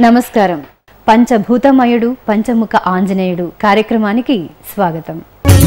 నమస్కారం పంచభూతమయుడు పంచముఖ ఆంజనేయుడు కార్యక్రమానికి స్వాగతం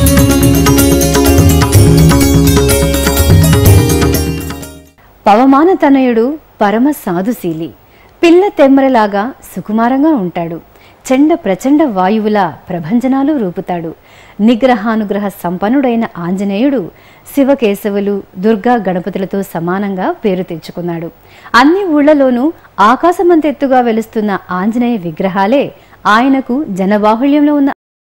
పవమాన తనయుడు పరమ సాధుశీలి పిల్ల తెమ్మరలాగా సుకుమారంగా ఉంటాడు చండ ప్రచండ వాయువుల ప్రభంజనాలు రూపుతాడు నిగ్రహానుగ్రహ సంపన్నుడైన ఆంజనేయుడు శివకేశవులు దుర్గా గణపతులతో సమానంగా పేరు తెచ్చుకున్నాడు అన్ని ఊళ్ళలోనూ ఆకాశమంతెత్తుగా వెలుస్తున్న ఆంజనేయ విగ్రహాలే ఆయనకు జనబాహుళ్యంలో ఉన్న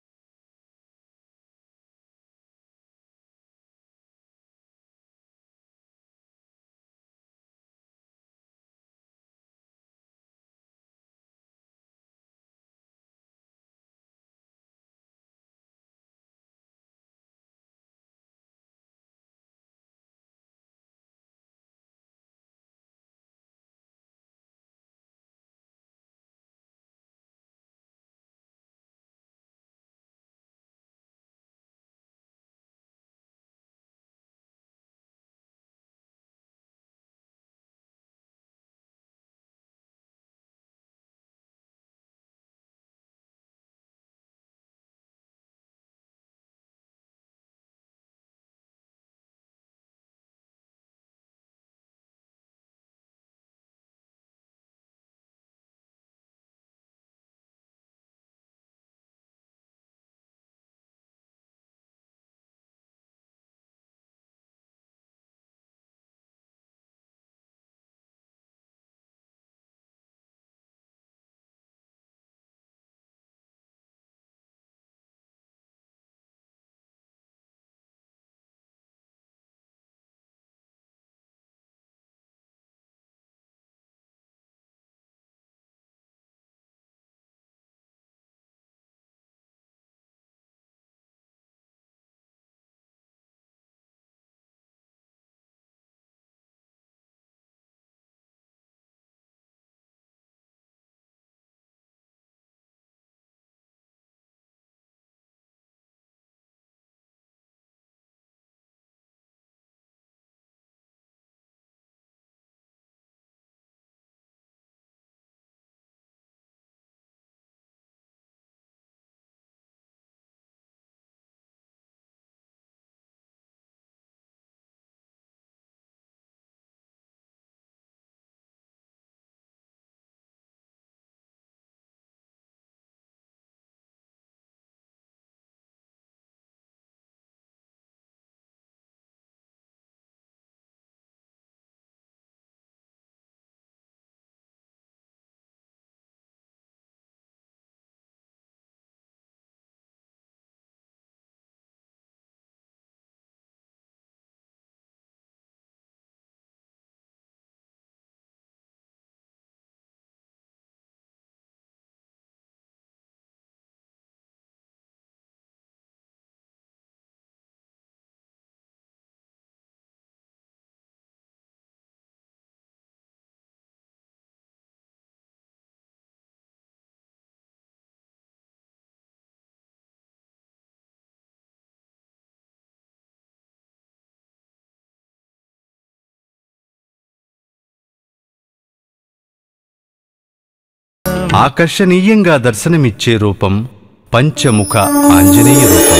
ఆకర్షణీయంగా దర్శనమిచ్చే రూపం పంచముఖ ఆంజనేయ రూపం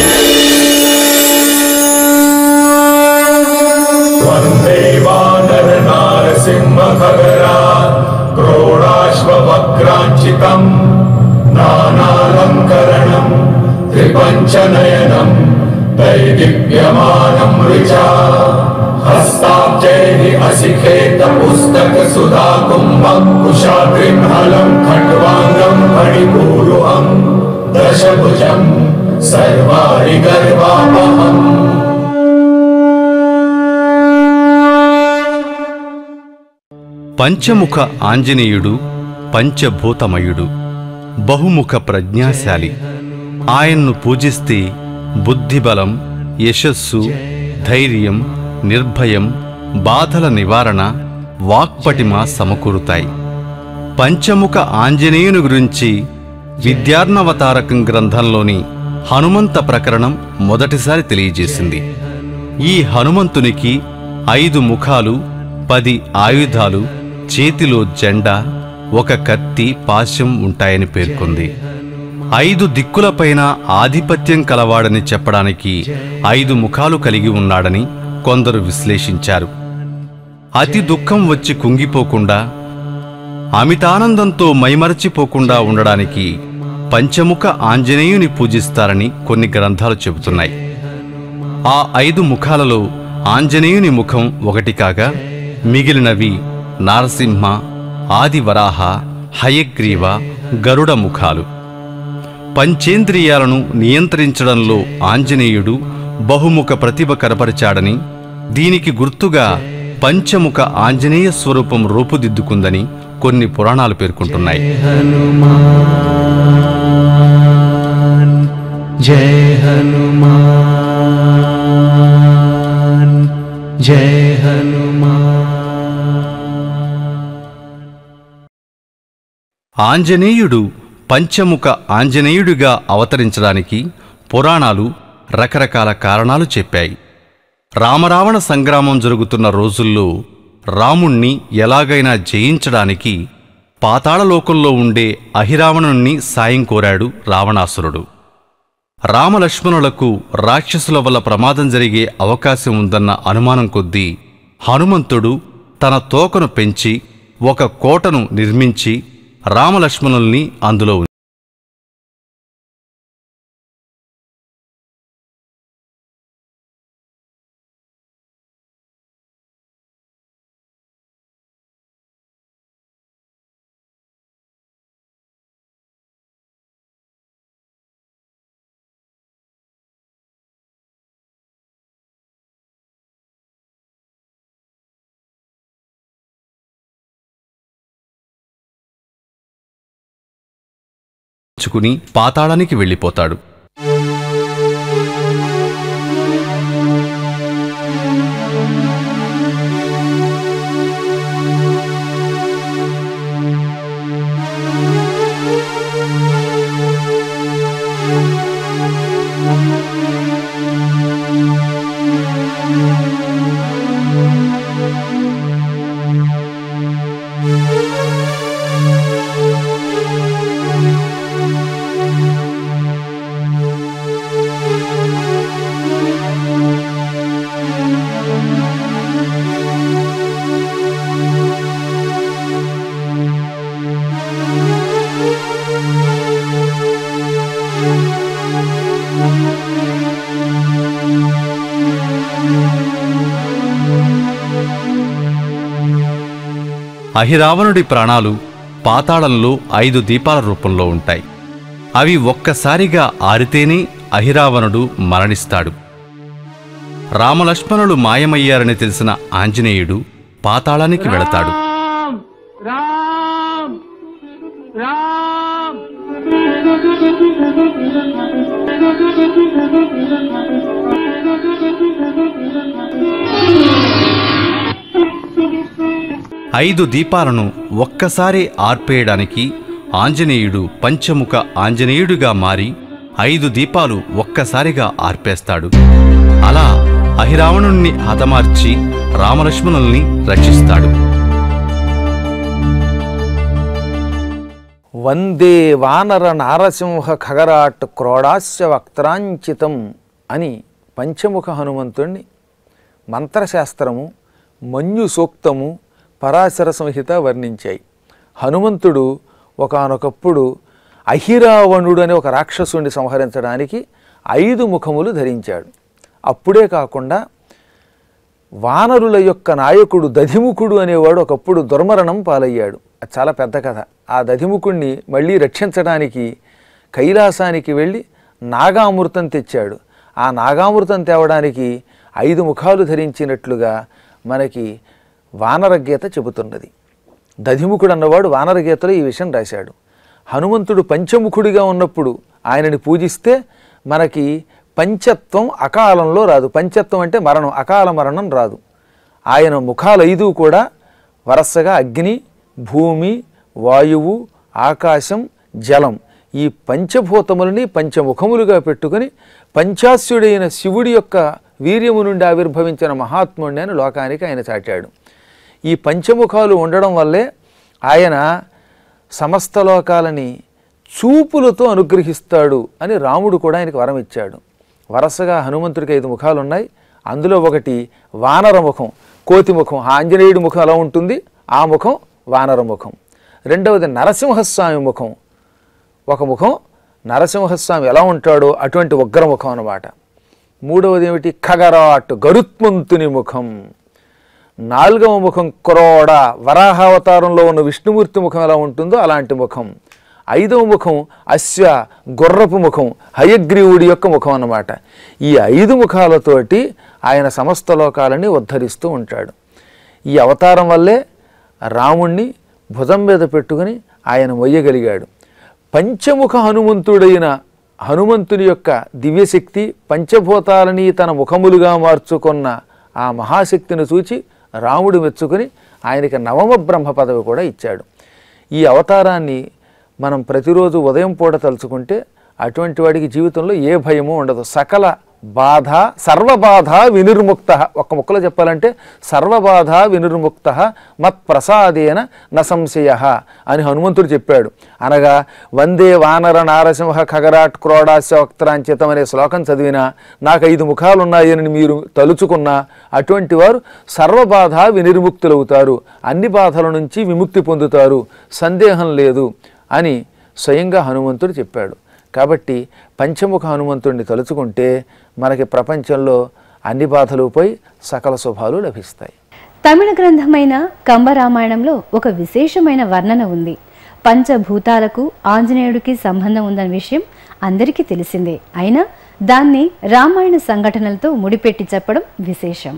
वन्देवानरनारसिंहखगरा क्रोडाश्ववक्राञ्चितम् नानालङ्करणम् त्रिपञ्चनयनम् दैदिप्यमानम् ऋचा हस्ताब्जैः असिखेतपुस्तकसुधा कुम्भम् कुशाग्रिम् हलम् खट्वाङ्गम् फणिपूरुहम् दशभुजम् सर्वाणि गर्वामहम् పంచముఖ ఆంజనేయుడు పంచభూతమయుడు బహుముఖ ప్రజ్ఞాశాలి ఆయన్ను పూజిస్తే బుద్ధిబలం యశస్సు ధైర్యం నిర్భయం బాధల నివారణ వాక్పటిమ సమకూరుతాయి పంచముఖ ఆంజనేయుని గురించి విద్యార్ణవతారకం గ్రంథంలోని హనుమంత ప్రకరణం మొదటిసారి తెలియజేసింది ఈ హనుమంతునికి ఐదు ముఖాలు పది ఆయుధాలు చేతిలో జెండా ఒక కత్తి పాశం ఉంటాయని పేర్కొంది ఐదు దిక్కులపైన ఆధిపత్యం కలవాడని చెప్పడానికి ఐదు ముఖాలు కలిగి ఉన్నాడని కొందరు విశ్లేషించారు అతి దుఃఖం వచ్చి కుంగిపోకుండా అమితానందంతో మైమరచిపోకుండా ఉండడానికి పంచముఖ ఆంజనేయుని పూజిస్తారని కొన్ని గ్రంథాలు చెబుతున్నాయి ఆ ఐదు ముఖాలలో ఆంజనేయుని ముఖం ఒకటి కాగా మిగిలినవి నారసింహ ఆదివరాహ హయగ్రీవ గరుడ ముఖాలు పంచేంద్రియాలను నియంత్రించడంలో ఆంజనేయుడు బహుముఖ ప్రతిభ కనపరిచాడని దీనికి గుర్తుగా పంచముఖ ఆంజనేయ స్వరూపం రూపుదిద్దుకుందని కొన్ని పురాణాలు పేర్కొంటున్నాయి जय हनुमान जय हनुमान ఆంజనేయుడు పంచముఖ ఆంజనేయుడిగా అవతరించడానికి పురాణాలు రకరకాల కారణాలు చెప్పాయి రామరావణ సంగ్రామం జరుగుతున్న రోజుల్లో రాముణ్ణి ఎలాగైనా జయించడానికి పాతాళలోకంలో ఉండే అహిరావణుణ్ణి సాయం కోరాడు రావణాసురుడు రామలక్ష్మణులకు రాక్షసుల వల్ల ప్రమాదం జరిగే అవకాశం ఉందన్న అనుమానం కొద్దీ హనుమంతుడు తన తోకను పెంచి ఒక కోటను నిర్మించి రామలక్ష్మణుల్ని అందులో ఉంచాడు. ఉంచుకుని పాతాళానికి వెళ్ళిపోతాడు అహిరావణుడి ప్రాణాలు పాతాళంలో ఐదు దీపాల రూపంలో ఉంటాయి అవి ఒక్కసారిగా ఆరితేనే అహిరావణుడు మరణిస్తాడు రామలక్ష్మణులు మాయమయ్యారని తెలిసిన ఆంజనేయుడు పాతాళానికి వెళతాడు राम राम ఐదు దీపాలను ఒక్కసారి ఆర్పేయడానికి ఆంజనేయుడు పంచముఖ ఆంజనేయుడిగా మారి ఐదు దీపాలు ఒక్కసారిగా ఆర్పేస్తాడు అలా అహిరావణుణ్ణి హతమార్చి రామలక్ష్మణుల్ని రక్షిస్తాడు వందే వానర నారసింహ ఖగరాట్ క్రోడాస్య వక్త్రాంచితం అని పంచముఖ హనుమంతుణ్ణి మంత్రశాస్త్రము మన్యు సూక్తము పరాశర సంహిత వర్ణించాయి హనుమంతుడు ఒకానొకప్పుడు అహిరావణుడు అనే ఒక రాక్షసుని సంహరించడానికి ఐదు ముఖములు ధరించాడు అప్పుడే కాకుండా వానరుల యొక్క నాయకుడు దధిముఖుడు అనేవాడు ఒకప్పుడు దుర్మరణం పాలయ్యాడు అది చాలా పెద్ద కథ ఆ దధిముఖుణ్ణి మళ్ళీ రక్షించడానికి కైలాసానికి వెళ్ళి నాగామృతం తెచ్చాడు ఆ నాగామృతం తేవడానికి ఐదు ముఖాలు ధరించినట్లుగా మనకి వానరగీత చెబుతున్నది దధిముఖుడు అన్నవాడు వానరగీతలో ఈ విషయం రాశాడు హనుమంతుడు పంచముఖుడిగా ఉన్నప్పుడు ఆయనని పూజిస్తే మనకి పంచత్వం అకాలంలో రాదు పంచత్వం అంటే మరణం అకాల మరణం రాదు ఆయన ముఖాలు ఐదు కూడా వరసగా అగ్ని భూమి వాయువు ఆకాశం జలం ఈ పంచభూతములని పంచముఖములుగా పెట్టుకుని పంచాస్యుడైన శివుడి యొక్క వీర్యము నుండి ఆవిర్భవించిన మహాత్ముడిని అని లోకానికి ఆయన చాటాడు ఈ పంచముఖాలు ఉండడం వల్లే ఆయన సమస్త లోకాలని చూపులతో అనుగ్రహిస్తాడు అని రాముడు కూడా ఆయనకు వరం ఇచ్చాడు వరుసగా హనుమంతుడికి ఐదు ముఖాలు ఉన్నాయి అందులో ఒకటి వానర ముఖం కోతి ముఖం ఆంజనేయుడి ముఖం ఎలా ఉంటుంది ఆ ముఖం వానర ముఖం రెండవది నరసింహస్వామి ముఖం ఒక ముఖం నరసింహస్వామి ఎలా ఉంటాడో అటువంటి ఉగ్రముఖం అన్నమాట మూడవది ఏమిటి ఖగరాట్ గరుత్మంతుని ముఖం నాలుగవ ముఖం క్రోడ వరాహావతారంలో ఉన్న విష్ణుమూర్తి ముఖం ఎలా ఉంటుందో అలాంటి ముఖం ఐదవ ముఖం అశ్వ గుర్రపు ముఖం హయగ్రీవుడి యొక్క ముఖం అన్నమాట ఈ ఐదు ముఖాలతోటి ఆయన సమస్త లోకాలని ఉద్ధరిస్తూ ఉంటాడు ఈ అవతారం వల్లే రాముణ్ణి భుజం మీద పెట్టుకుని ఆయన మొయ్యగలిగాడు పంచముఖ హనుమంతుడైన హనుమంతుని యొక్క దివ్యశక్తి పంచభూతాలని తన ముఖములుగా మార్చుకున్న ఆ మహాశక్తిని చూచి రాముడు మెచ్చుకుని ఆయనకి నవమ బ్రహ్మ పదవి కూడా ఇచ్చాడు ఈ అవతారాన్ని మనం ప్రతిరోజు ఉదయం పూట తలుచుకుంటే అటువంటి వాడికి జీవితంలో ఏ భయము ఉండదు సకల బాధ సర్వబాధ వినిర్ముక్త ఒక్క ముక్కలో చెప్పాలంటే సర్వబాధ వినిర్ముక్త మత్ ప్రసాదేన న సంశయ అని హనుమంతుడు చెప్పాడు అనగా వందే వానర నారసింహ ఖగరాట్ క్రోడాస్య వక్త్రాంచితం అనే శ్లోకం చదివినా నాకు ఐదు ముఖాలు ఉన్నాయని మీరు తలుచుకున్నా అటువంటి వారు సర్వబాధ వినిర్ముక్తులవుతారు అన్ని బాధల నుంచి విముక్తి పొందుతారు సందేహం లేదు అని స్వయంగా హనుమంతుడు చెప్పాడు కాబట్టి పంచముఖ హనుమంతుడిని తలుచుకుంటే మనకి ప్రపంచంలో అన్ని బాధలు పోయి సకల శుభాలు లభిస్తాయి తమిళ గ్రంథమైన కంబరామాయణంలో ఒక విశేషమైన వర్ణన ఉంది పంచభూతాలకు ఆంజనేయుడికి సంబంధం ఉందన్న విషయం అందరికీ తెలిసిందే అయినా దాన్ని రామాయణ సంఘటనలతో ముడిపెట్టి చెప్పడం విశేషం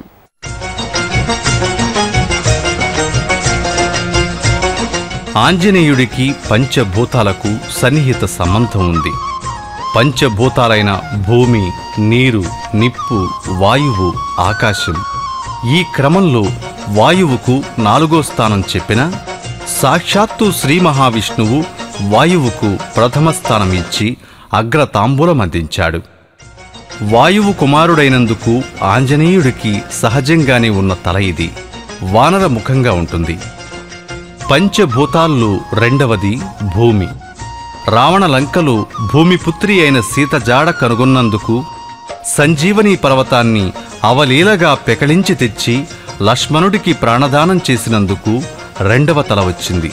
ఆంజనేయుడికి పంచభూతాలకు సన్నిహిత సంబంధం ఉంది పంచభూతాలైన భూమి నీరు నిప్పు వాయువు ఆకాశం ఈ క్రమంలో వాయువుకు నాలుగో స్థానం చెప్పిన సాక్షాత్తు శ్రీ మహావిష్ణువు వాయువుకు ప్రథమ స్థానం ఇచ్చి అగ్రతాంబూలం అందించాడు వాయువు కుమారుడైనందుకు ఆంజనేయుడికి సహజంగానే ఉన్న తల ఇది వానర ముఖంగా ఉంటుంది పంచభూతాల్లో రెండవది భూమి రావణ లంకలో భూమిపుత్రి అయిన సీత జాడ కనుగొన్నందుకు సంజీవని పర్వతాన్ని అవలీలగా పెకలించి తెచ్చి లక్ష్మణుడికి ప్రాణదానం చేసినందుకు రెండవ తల వచ్చింది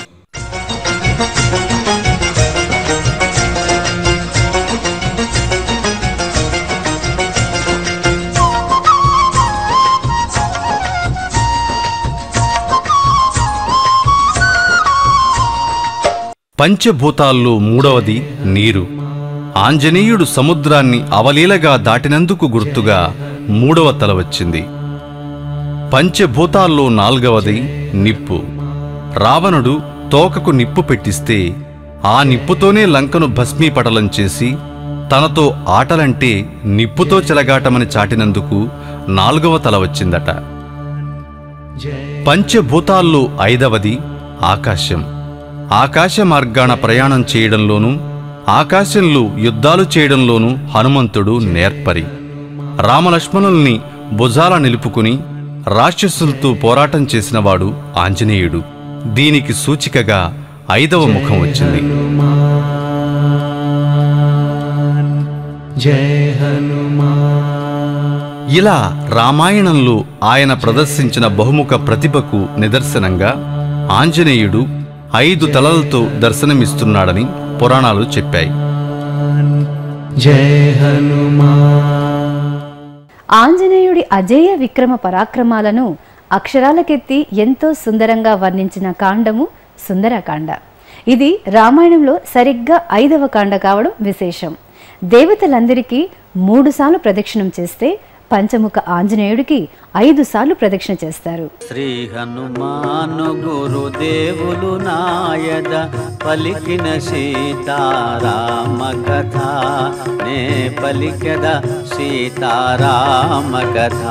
పంచభూతాల్లో మూడవది నీరు ఆంజనేయుడు సముద్రాన్ని అవలీలగా దాటినందుకు గుర్తుగా మూడవ తల వచ్చింది పంచభూతాల్లో నాల్గవది నిప్పు రావణుడు తోకకు నిప్పు పెట్టిస్తే ఆ నిప్పుతోనే లంకను భస్మీపటలం చేసి తనతో ఆటలంటే నిప్పుతో చెలగాటమని చాటినందుకు నాలుగవ తల వచ్చిందట పంచభూతాల్లో ఐదవది ఆకాశం ఆకాశ మార్గాన ప్రయాణం చేయడంలోనూ ఆకాశంలో యుద్ధాలు చేయడంలోనూ హనుమంతుడు నేర్పరి రామలక్ష్మణుల్ని భుజాల నిలుపుకుని రాక్షసులతో పోరాటం చేసినవాడు ఆంజనేయుడు దీనికి సూచికగా ఐదవ ముఖం వచ్చింది जय हनुमान ఇలా రామాయణంలో ఆయన ప్రదర్శించిన బహుముఖ ప్రతిభకు నిదర్శనంగా ఆంజనేయుడు ఐదు తలలతో దర్శనమిస్తున్నాడని పురాణాలు చెప్పాయి जय हनुमान ఆంజనేయుడి అజేయ విక్రమ పరాక్రమాలను అక్షరాలకెత్తి ఎంతో సుందరంగా వర్ణించిన కాండము సుందరకాండ ఇది రామాయణంలో సరిగ్గా ఐదవ కాండ కావడం విశేషం దేవతలందరికీ మూడుసార్లు ప్రదక్షిణం చేస్తే పంచముఖ ఆంజనేయుడికి ఐదు సార్లు ప్రదక్షిణ చేస్తారు శ్రీ హనుమాను గురుదేవులు నాయద పలికిన సీతారామ కథ నే పలికద సీతారామ కథ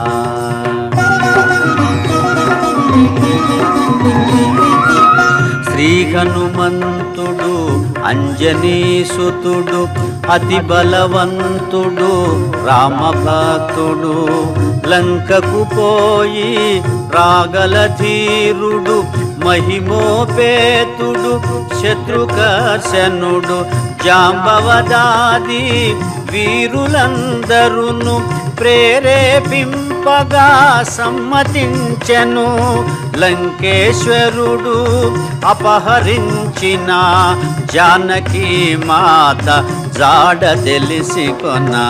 శ్రీ హనుమంతుడు అంజనీసుతుడు అతి బలవంతుడు రామభక్తుడు లంకకు పోయి రాగల ధీరుడు మహిమోపేతుడు శత్రుకర్షణుడు జాంబవదాది వీరులందరును ప్రేరేపింపగా సమ్మతించెను లంకేశ్వరుడు అపహరించిన జానకి మాత జాడ తెలిసి కొన్నా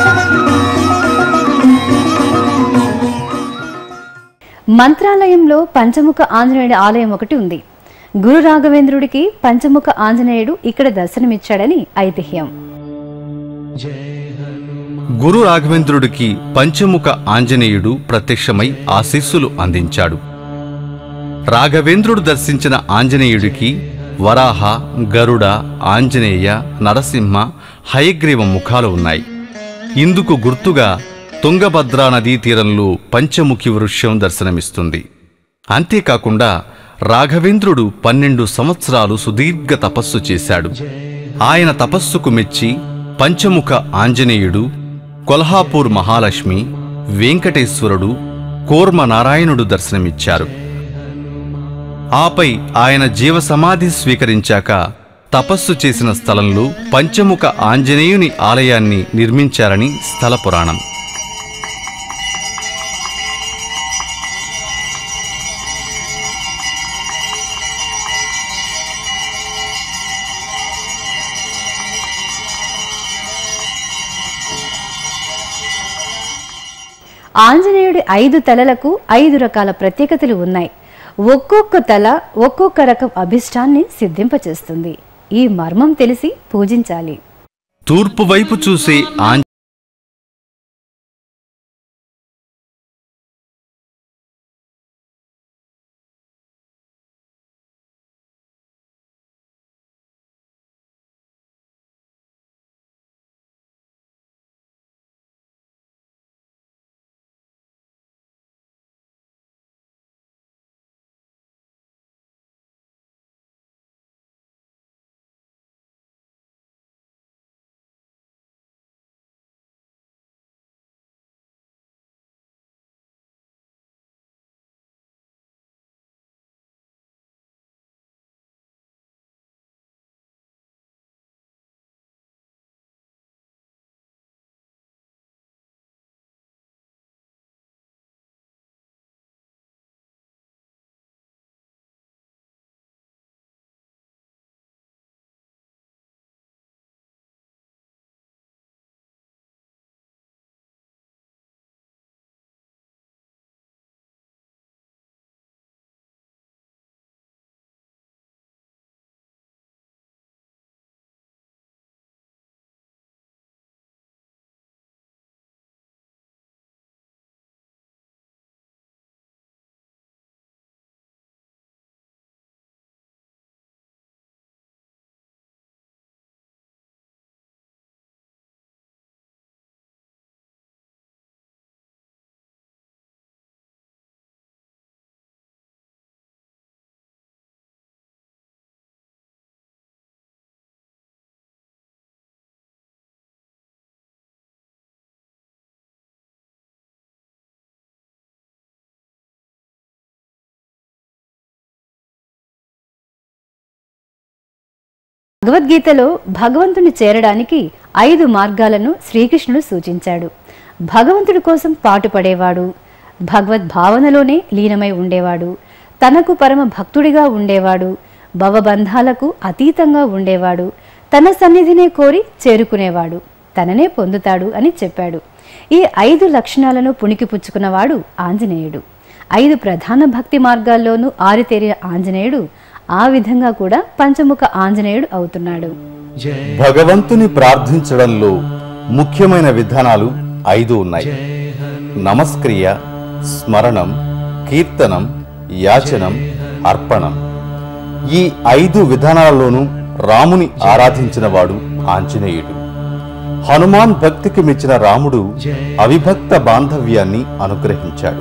మంత్రాలయంలో పంచముఖ ఆంజనేయుడి ఆలయం ఒకటి ఉంది గురు రాఘవేంద్రుడికి పంచముఖ ఆంజనేయుడు ఇక్కడ దర్శనమిచ్చాడని ఐతిహ్యం గురు రాఘవేంద్రుడికి పంచముఖ ఆంజనేయుడు ప్రత్యక్షమై ఆశీస్సులు అందించాడు రాఘవేంద్రుడు దర్శించిన ఆంజనేయుడికి వరాహ గరుడ ఆంజనేయ నరసింహ హయగ్రీవ ముఖాలు ఉన్నాయి ఇందుకు గుర్తుగా తుంగభద్రా నదీ తీరంలో పంచముఖి వృక్షం దర్శనమిస్తుంది అంతేకాకుండా రాఘవేంద్రుడు పన్నెండు సంవత్సరాలు సుదీర్ఘ తపస్సు చేశాడు ఆయన తపస్సుకు మెచ్చి పంచముఖ ఆంజనేయుడు కొల్హాపూర్ మహాలక్ష్మి వెంకటేశ్వరుడు కోర్మ నారాయణుడు దర్శనమిచ్చారు ఆపై ఆయన జీవసమాధి స్వీకరించాక తపస్సు చేసిన స్థలంలో పంచముఖ ఆంజనేయుని ఆలయాన్ని నిర్మించారని స్థల పురాణం ఆంజనేయుడి ఐదు తలలకు ఐదు రకాల ప్రత్యేకతలు ఉన్నాయి ఒక్కొక్క తల ఒక్కొక్క రకం అభిష్టాన్ని సిద్ధింపచేస్తుంది ఈ మర్మం తెలిసి పూజించాలి తూర్పు వైపు చూసే ఆంజ భగవద్గీతలో భగవంతుని చేరడానికి ఐదు మార్గాలను శ్రీకృష్ణుడు సూచించాడు భగవంతుడి కోసం పాటుపడేవాడు భగవద్భావనలోనే లీనమై ఉండేవాడు తనకు పరమ భక్తుడిగా ఉండేవాడు భవబంధాలకు అతీతంగా ఉండేవాడు తన సన్నిధినే కోరి చేరుకునేవాడు తననే పొందుతాడు అని చెప్పాడు ఈ ఐదు లక్షణాలను పుణికిపుచ్చుకున్నవాడు ఆంజనేయుడు ఐదు ప్రధాన భక్తి మార్గాల్లోనూ ఆరితేరిన ఆంజనేయుడు ఆ విధంగా కూడా పంచముఖ ఆంజనేయుడు అవుతున్నాడు భగవంతుని ప్రార్థించడంలో ముఖ్యమైన విధానాలు ఐదు ఉన్నాయి నమస్క్రియ స్మరణం కీర్తనం యాచనం అర్పణం ఈ ఐదు విధానాలలోనూ రాముని ఆరాధించిన వాడు ఆంజనేయుడు హనుమాన్ భక్తికి మెచ్చిన రాముడు అవిభక్త బాంధవ్యాన్ని అనుగ్రహించాడు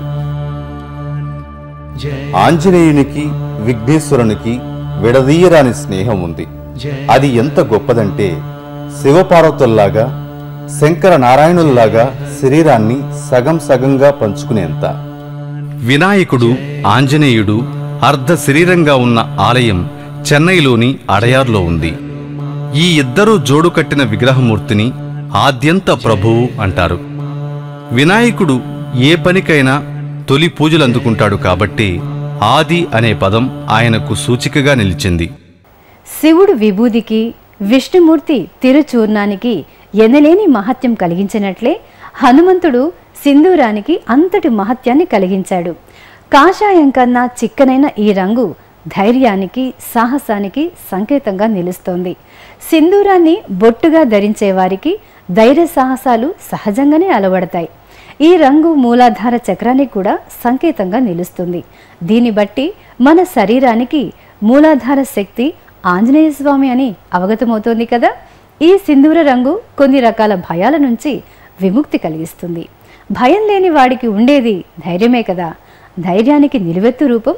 ఆంజనేయునికి విఘ్నేశ్వరునికి విడదీయరాని స్నేహం ఉంది అది ఎంత గొప్పదంటే శివపార్వతుల్లాగా శంకర నారాయణుల్లాగా శరీరాన్ని సగం సగంగా పంచుకునేంత వినాయకుడు ఆంజనేయుడు అర్ధ శరీరంగా ఉన్న ఆలయం చెన్నైలోని అడయార్లో ఉంది ఈ ఇద్దరు జోడు కట్టిన విగ్రహమూర్తిని ఆద్యంత ప్రభువు అంటారు వినాయకుడు ఏ పనికైనా తొలి పూజలు అందుకుంటాడు కాబట్టి ఆది అనే పదం ఆయనకు సూచికగా నిలిచింది శివుడు విభూదికి విష్ణుమూర్తి తిరుచూర్ణానికి ఎనలేని మహత్యం కలిగించినట్లే హనుమంతుడు సింధూరానికి అంతటి మహత్యాన్ని కలిగించాడు కాషాయం కన్నా చిక్కనైన ఈ రంగు ధైర్యానికి సాహసానికి సంకేతంగా నిలుస్తోంది సింధూరాన్ని బొట్టుగా ధరించే వారికి ధైర్య సాహసాలు సహజంగానే అలవడతాయి ఈ రంగు మూలాధార చక్రానికి కూడా సంకేతంగా నిలుస్తుంది దీన్ని బట్టి మన శరీరానికి మూలాధార శక్తి ఆంజనేయ స్వామి అని అవగతమవుతోంది కదా ఈ సింధూర రంగు కొన్ని రకాల భయాల నుంచి విముక్తి కలిగిస్తుంది భయం లేని వాడికి ఉండేది ధైర్యమే కదా ధైర్యానికి నిలువెత్తు రూపం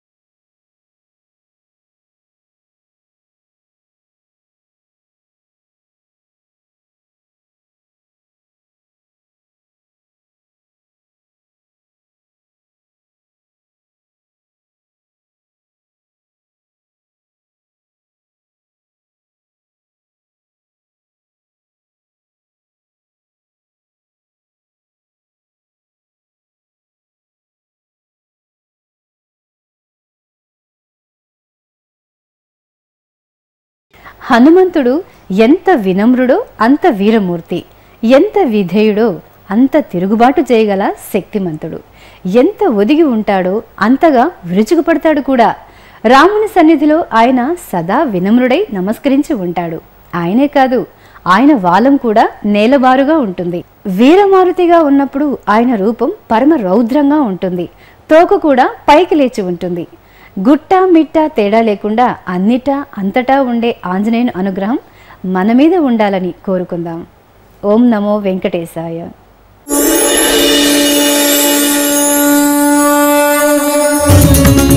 హనుమంతుడు ఎంత వినమ్రుడో అంత వీరమూర్తి ఎంత విధేయుడో అంత తిరుగుబాటు చేయగల శక్తిమంతుడు ఎంత ఒదిగి ఉంటాడో అంతగా విరుచుకుపడతాడు కూడా రాముని సన్నిధిలో ఆయన సదా వినమ్రుడై నమస్కరించి ఉంటాడు ఆయనే కాదు ఆయన వాలం కూడా నేలబారుగా ఉంటుంది వీరమారుతిగా ఉన్నప్పుడు ఆయన రూపం పరమ రౌద్రంగా ఉంటుంది తోక కూడా పైకి లేచి ఉంటుంది గుట్ట మిట్ట తేడా లేకుండా అన్నిటా అంతటా ఉండే ఆంజనేయుని అనుగ్రహం మన మీద ఉండాలని కోరుకుందాం ఓం నమో వెంకటేశాయ ॐ